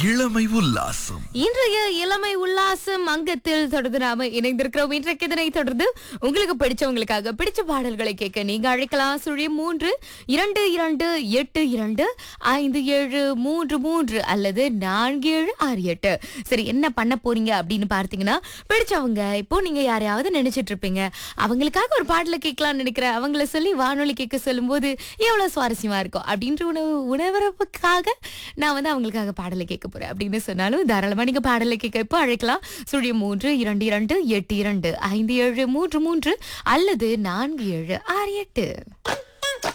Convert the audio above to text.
இளமை உல்லாசம் இன்றைய இளமை உல்லாசம் அங்கத்தில் தொடர்ந்து நாம இணைந்திருக்கிறோம் இன்றைக்கு இதனை தொடர்ந்து உங்களுக்கு பிடிச்சவங்களுக்காக பிடிச்ச பாடல்களை கேட்க நீங்க அழைக்கலாம் சுழி மூன்று இரண்டு இரண்டு எட்டு இரண்டு ஐந்து ஏழு மூன்று மூன்று அல்லது நான்கு ஏழு ஆறு எட்டு சரி என்ன பண்ண போறீங்க அப்படின்னு பார்த்தீங்கன்னா பிடிச்சவங்க இப்போ நீங்க யாரையாவது நினைச்சிட்டு இருப்பீங்க அவங்களுக்காக ஒரு பாடல கேட்கலாம்னு நினைக்கிறேன் அவங்கள சொல்லி வானொலி கேட்க சொல்லும்போது எவ்வளவு சுவாரஸ்யமா இருக்கும் அப்படின்ற உணவு உணவரப்புக்காக நான் வந்து அவங்களுக்காக பாடலை கேட்க போறேன் அப்படின்னு சொன்னாலும் தாராளமா நீங்க பாடலை கேட்க இப்போ அழைக்கலாம் சுழியம் மூன்று இரண்டு இரண்டு எட்டு இரண்டு ஐந்து ஏழு மூன்று மூன்று அல்லது நான்கு ஏழு ஆறு எட்டு